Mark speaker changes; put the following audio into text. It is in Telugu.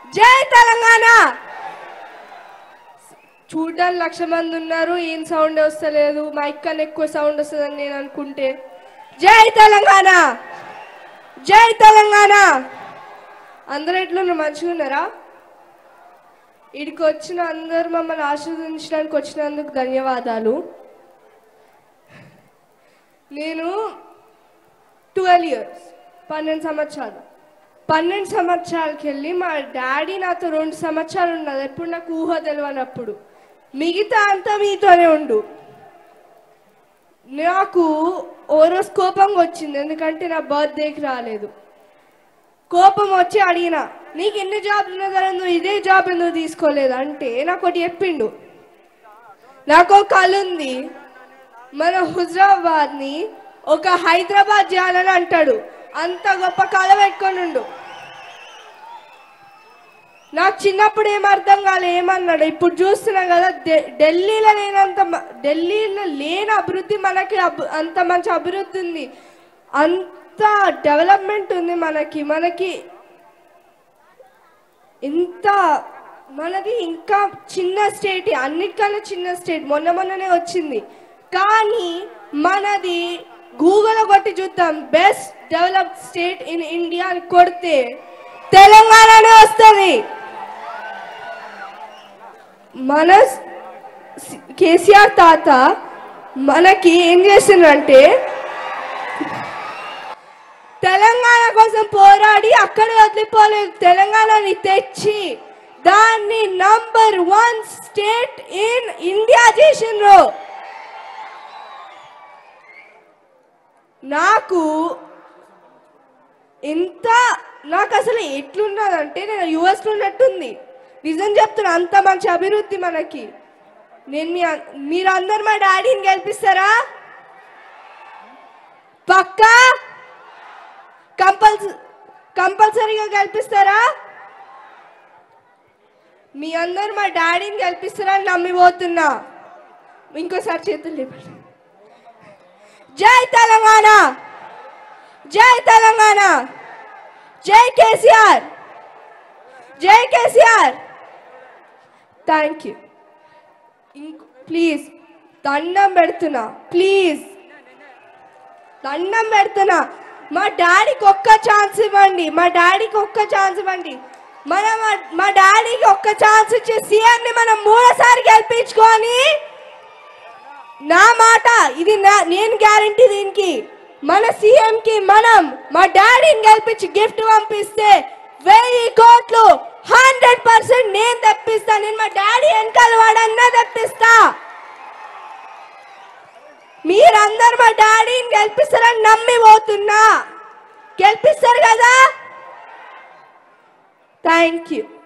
Speaker 1: జై తెలంగాణ చూడ్డానికి లక్ష మంది ఉన్నారు ఏం సౌండ్ వస్తలేదు మైక్ కన్నా ఎక్కువ సౌండ్ వస్తుందని నేను అనుకుంటే జై తెలంగాణ జై తెలంగాణ అందరూ ఎట్లున్నారు మంచిగా ఉన్నారా ఇక్కడికి వచ్చిన అందరు మమ్మల్ని ఆశీర్వదించడానికి వచ్చినందుకు ధన్యవాదాలు నేను ట్వెల్వ్ ఇయర్స్ పన్నెండు సంవత్సరాలు పన్నెండు సంవత్సరాలకి వెళ్ళి మా డాడీ నాతో రెండు సంవత్సరాలు ఉన్నది ఎప్పుడు నాకు ఊహ తెలియనప్పుడు మిగతా అంతా మీతోనే ఉండు నాకు ఓ రోజు కోపం వచ్చింది ఎందుకంటే నా బర్త్డేకి రాలేదు కోపం వచ్చి అడిగిన నీకు ఎన్ని జాబ్లు ఉన్నా కదా నువ్వు ఇదే జాబ్ ఎందుకు తీసుకోలేదు అంటే నాకు ఒకటి చెప్పిండు నాకు ఒక కళ ఉంది మన హుజరాబాద్ని ఒక హైదరాబాద్ చేయాలని అంటాడు అంత గొప్ప కళ పెట్టుకొని ఉండు నాకు చిన్నప్పుడు ఏం అర్థం కాలే ఏమన్నాడు ఇప్పుడు చూస్తున్నాం కదా ఢి- ఢిల్లీలో లేనంత మ- ఢిల్లీలో లేని అభివృద్ధి మనకి అబ్- అంత మంచి అభివృద్ధి ఉంది అంత డెవలప్మెంట్ ఉంది మనకి మనకి ఇంత మనది ఇంకా చిన్న స్టేట్ అన్నిటికన్నా చిన్న స్టేట్ మొన్న మొన్ననే వచ్చింది కానీ మనది గూగుల్ కొట్టి చూద్దాం best developed state in India అని కొడితే తెలంగాణనే వస్తుంది మన స్- కేసీఆర్ తాత మనకి ఏం చేసిండ్రంటే తెలంగాణ కోసం పోరాడి అక్కడే వదిలిపోలేదు తెలంగాణని తెచ్చి దాన్ని number one state in India చేసిండ్రు నాకు ఎంత నాకు అసలు ఎట్లున్నదంటే నేను యుఎస్లో ఉన్నట్టుంది నిజం చెప్తున్నా అంత మంచి అభివృద్ధి మనకి నేను మీ అన్- మీరందరు మా డాడీని గెలిపిస్తారా పక్కా కంపల్స కంపల్సరీగా గెలిపిస్తారా మీ అందరు మా డాడీని గెలిపిస్తారని నమ్మిపోతున్నా ఇంకోసారి చేతులు లేపండి జై తెలంగాణ జై తెలంగాణ జై కేసీఆర్ జై కేసీఆర్ థ్యాంక్ యూ ప్లీజ్ దండం పెడుతున్నా ప్లీజ్ దండం పెడుతున్నా మా డాడీకి ఒక్క ఛాన్స్ ఇవ్వండి మా డాడీకి ఒక్క ఛాన్స్ ఇవ్వండి మన మా- మా డాడీకి ఒక్క ఛాన్స్ ఇచ్చి సీఎంని మనం మూడోసారి గెలిపించుకొని నా మాట ఇది నా నేను గ్యారంటీ దీనికి మన సీఎం కి మనం మా డాడీని గెలిపించి గిఫ్ట్ పంపిస్తే వెయ్యి కోట్లు హండ్రెడ్ పర్సెంట్ నేను తెప్పిస్తా నేను మా డాడీ వెనకాల వాడన్నా తెప్పిస్తా మీరందరు మా డాడీని గెలిపిస్తారని నమ్మి పోతున్నా గెలిపిస్తారు కదా థ్యాంక్ యూ